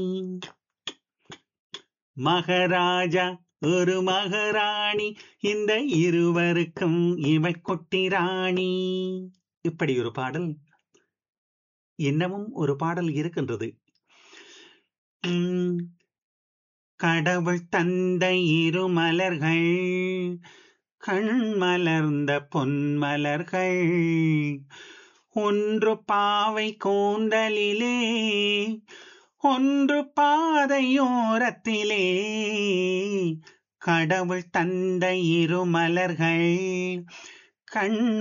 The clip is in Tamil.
மகாராஜா ஒரு மகாராணி இந்த இருவருக்கும் இவள் குட்டி ராணி இப்படி ஒரு பாடல் இன்னமும் ஒரு பாடல் இருக்கின்றது உம், கடவுள் தந்த இரு மலர்கள் கண் மலர்ந்த பொன்மலர்கள் ஒன்று பாவை கூந்தலிலே ஒன்று பாதையோரத்திலே கடவுள் தந்த இரு மலர்கள் கண்